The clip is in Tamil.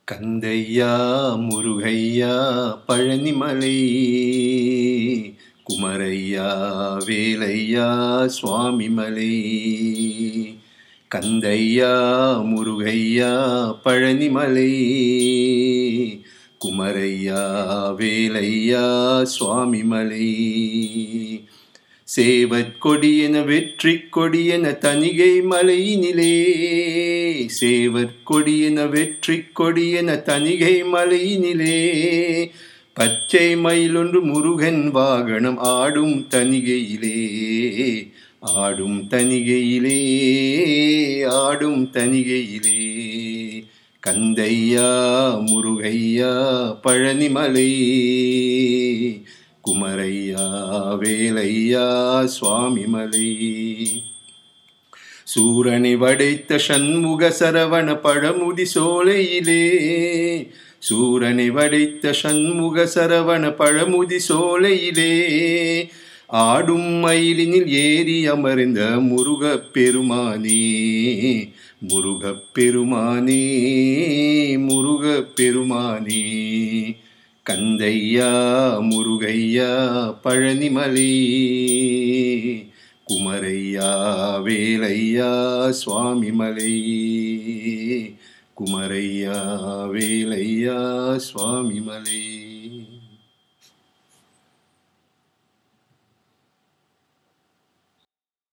கந்தையா முருகையா பழனிமலை குமரையா வேலையா சுவாமிமலை கந்தையா முருகையா பழனிமலை குமரையா வேலையா சுவாமிமலை சேவற் கொடியென வெற்றி கொடியென தனிகை மலையினிலே சேவற் கொடியென வெற்றி கொடியென தனிகை மலையினிலே பச்சை மயிலொன்று முருகன் வாகனம் ஆடும் தனிகையிலே ஆடும் தனிகையிலே ஆடும் தனிகையிலே கந்தையா முருகையா பழனிமலை குமரையா வேலையா சுவாமிமலை சூரனை வடைத்த சண்முக சரவண பழமுதி சோலையிலே சூரனை வடைத்த சண்முக சரவண பழமுதி சோலையிலே ஆடும் மயிலினில் ஏறி அமர்ந்த முருகப் பெருமானே முருகப் பெருமானே முருகப் பெருமானே கந்தையா முருகையா பழனிமலை குமரையா வேலையா சுவாமிமலை குமரையா வேலையா சுவாமிமலை